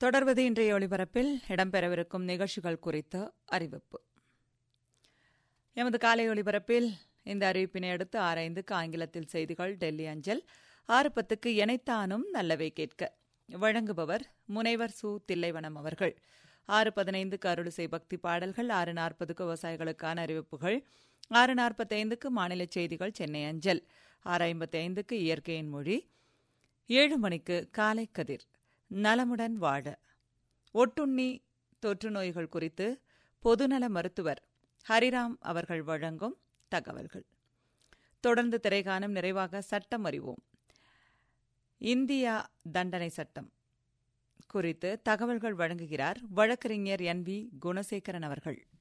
தொடர்வது இன்றைய ஒளிபரப்பில் இடம்பெறவிருக்கும் நிகழ்ச்சிகள் குறித்த அறிவிப்பு எமது காலை ஒளிபரப்பில் இந்த அறிவிப்பினை அடுத்து ஆறு ஐந்துக்கு ஆங்கிலத்தில் செய்திகள் டெல்லி அஞ்சல் ஆறு பத்துக்கு எனைத்தானும் நல்லவை கேட்க வழங்குபவர் முனைவர் சு தில்லைவனம் அவர்கள் ஆறு பதினைந்துக்கு அருளிசை பக்தி பாடல்கள் ஆறு நாற்பதுக்கு விவசாயிகளுக்கான அறிவிப்புகள் ஆறு நாற்பத்தைந்துக்கு மாநில செய்திகள் சென்னை அஞ்சல் ஆறு ஐம்பத்தி ஐந்துக்கு இயற்கையின் மொழி ஏழு மணிக்கு காலை கதிர் நலமுடன் வாழ ஒட்டுண்ணி தொற்று நோய்கள் குறித்து பொதுநல மருத்துவர் ஹரிராம் அவர்கள் வழங்கும் தகவல்கள் தொடர்ந்து திரைகாணும் நிறைவாக சட்டம் அறிவோம் இந்தியா தண்டனை சட்டம் குறித்து தகவல்கள் வழங்குகிறார் வழக்கறிஞர் என் வி குணசேகரன் அவர்கள்